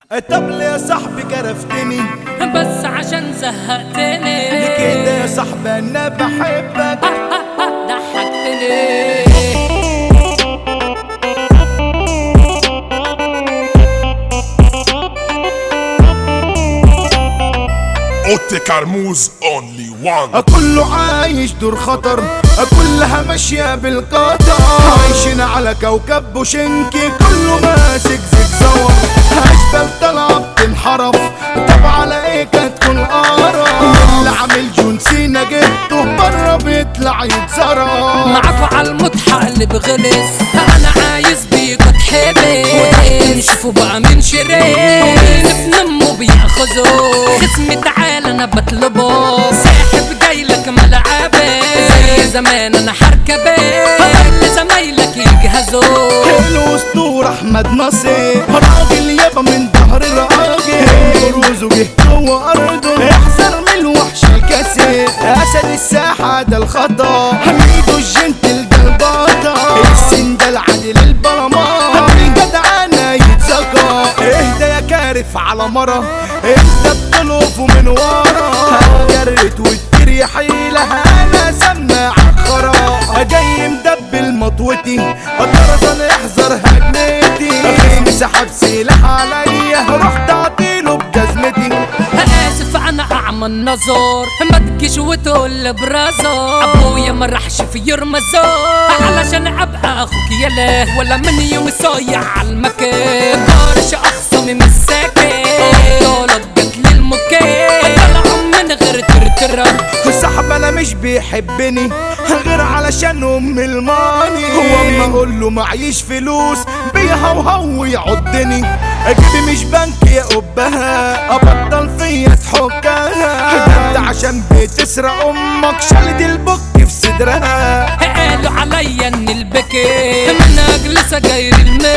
طب ليه يا صاحبي كرفتني بس عشان زهقتني ليه كده يا صاحبي انا بحبك ضحكتني اوتي كرموز اونلي وان كله عايش دور خطر كلها ماشية بالقطر عايشين على كوكب بوشنكي كله ماسك زجزور اشبال طالعة بتنحرف طب على ايه كانت تكون قرف اللي عامل جون سينا جبته بره بيطلع يتزرف معاكوا على المضحك اللي بغلس انا عايز بيكوا اتحبس نشوفوا بقى من شريس بنمو بياخذوا خصمي تعال انا بطلبه ساحب جاي لك ملعبي زي زمان انا حركبه لزمايلك يجهزوا الاسطورة احمد نصير راجل يابا من ظهر الراجل بروزه جه جوه ارضه احذر من الوحش الكاسر اسد الساحة ده الخطا حميدو الجنتل ده البطل السن ده العادل البرمان الجدعانة يتزكى اهدى يا كارف على مرة انت بتلوفه من ورا جرت وتجري حيلها انا سماع الخرا جاي مدبل مطوتي الطرزان يحذر هجمتي خصمي سحب سلاح عليا رحت اعطيله بجزمتي اسف انا اعمى النظر ما تجيش وتقول برازو ابويا ما راحش في يرمزور علشان ابقى اخوك يلا ولا من يوم صايع على المكان طارش اخصمي من الساكن طالب جت للمكان طلعوا من غير ترترة صاحب انا مش بيحبني غير علشان ام الماني هو اما اقول له معيش فلوس بيهوهو ويعضني اجيبي مش بنك يا قبها ابطل فيا تحكها ده انت عشان بتسرق امك شالت البك في صدرها قالوا عليا ان البكي من اجل سجاير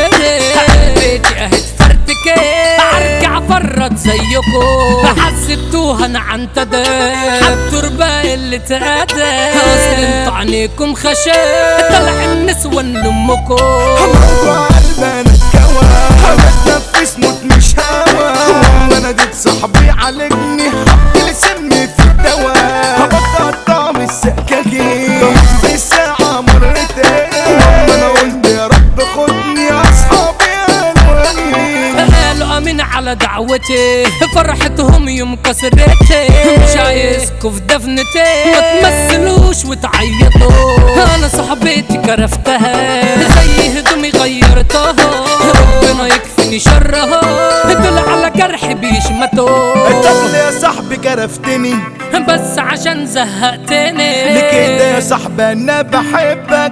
المري بيتي اهي اتفرتكي ارجع فرط زيكو حسبتوها انا عن تداب حبتربة اللي تقدم اصل انتوا عنيكم خشب طلع النسوان لامكو هموت قلبي انا اتكوى بتنفس موت مش هوا وانا ديت صاحبي عالجني حط لي سم في الدواء هبطل طعم السكاكين في الساعة مرتين لما انا قلت يا رب خدني يا اصحابي الوانين قالوا امين على دعوتي فرحتهم يوم كسرتي مش عايزكوا في دفنتي ما تمثلوش وتعيطوا انا صاحبتي كرفتها زي هدومي غيرتها ربنا يكفيني شرها دول على جرحي بيشمتوا طب يا صاحبي كرفتني بس عشان زهقتني ليه كده يا صاحبي انا بحبك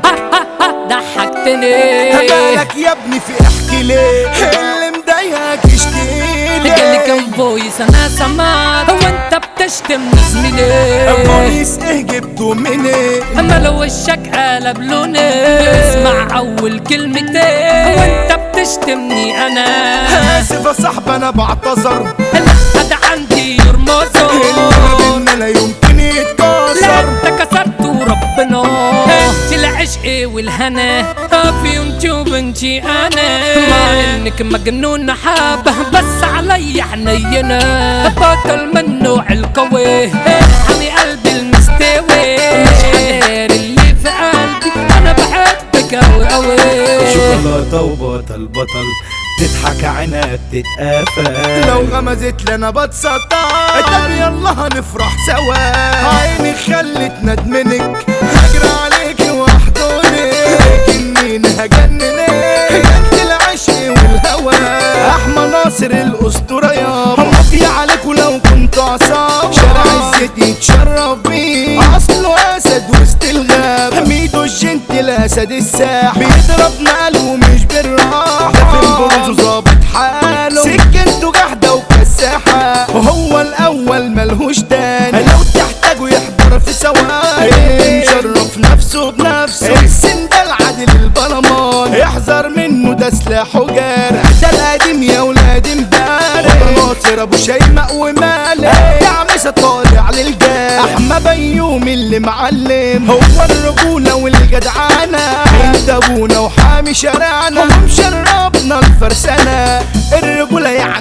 ضحكتني مالك يا ابني في احكي ليه اللي مضايقك اشكي جالي كان فويس انا سمعت هو انت بتشتم زميلي بوليس ايه جبته منين اما لو وشك قلب لوني اسمع اول كلمتين وانت بتشتمني انا اسف يا صاحبي انا بعتذر لا ده عندي يرمزون اللي بينا لا يمكن لا يتكسر انت كسرت وربنا انت العشق والهنا في يوتيوب انتي انا مع انك مجنون حابه بس علي حنينه بطل من النوع القوي حمي قلبي المستوي مش حدار اللي في قلبي انا بحبك اوي اوي شوكولاتة وبطل بطل تضحك عينها بتتقفل لو غمزت لنا بتسطر طب يلا هنفرح سوا عيني خلت ندمنك هجري عليك واحضنك جنين هجننك انت العشق والهوى احمد ناصر الاسطوره يا همضي عليك ولو كنت عصام شارع الزيت يتشرف بيه اصله اسد وسط الغاب حميدو الجنتل اسد الساح بيضرب نقله ومش بالراحه ده في البرونز ظابط حاله سكنته جحده وكساحه وهو الاول ملهوش تاني لو تحتاجه يحضر في ثواني مشرف نفسه بنفسه السن ده العادل البلمان احذر منه ده سلاحه جارح ده القديم يا ولاد امبارح ناصر ابو شيماء ومالك يا عمسة طالع للجاه احمد بيوم اللي معلم هو الرجولة والجدعانة انت ابونا وحامي شارعنا ومشربنا الفرسانة الرجولة يعني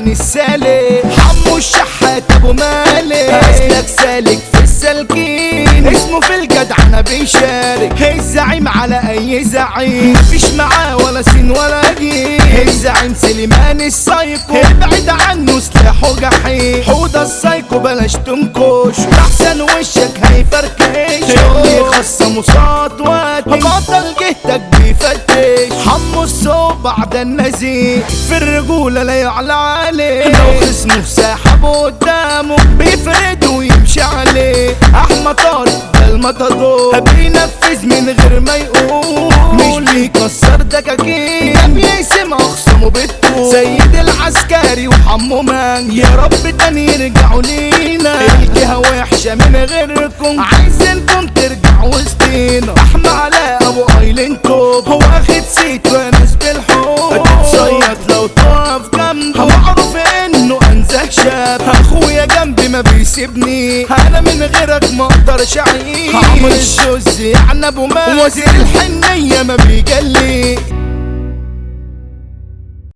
يعني السالك حمو الشحات ابو مالك اسلك سالك في السالكين اسمه في الجدعنة بيشارك الزعيم على اي زعيم مفيش معاه ولا سين ولا جيم الزعيم سليمان السايكو ابعد عنه سلاحه جحيم حوضة السايكو بلاش تنكش احسن وشك هيفركش اللي خصمه سطوات بطل جهتك بيفتش حمو الصوب بعد النزيف في الرجولة لا يعلى عليه لو خصمه ساحب قدامه بيفرد ويمشي عليه احمد طارق ده المطادور بينفذ من غير ما يقول مش بيكسر دكاكين ده بيقسم اخصمه بالطول سيد العسكري وحمو مان يا رب تاني يرجعوا لينا الجهة وحشة من غيركم عايزينكم ترجعوا وسطينا احمى على ابو ايلين توب هو واخد سيت وناس بالحب تتصيد لو تقف جنبه معروف انه انزه شاب اخويا جنبي ما بيسيبني انا من غيرك ما اقدرش اعيش عمر الجوز يعني ابو مال وزير الحنية ما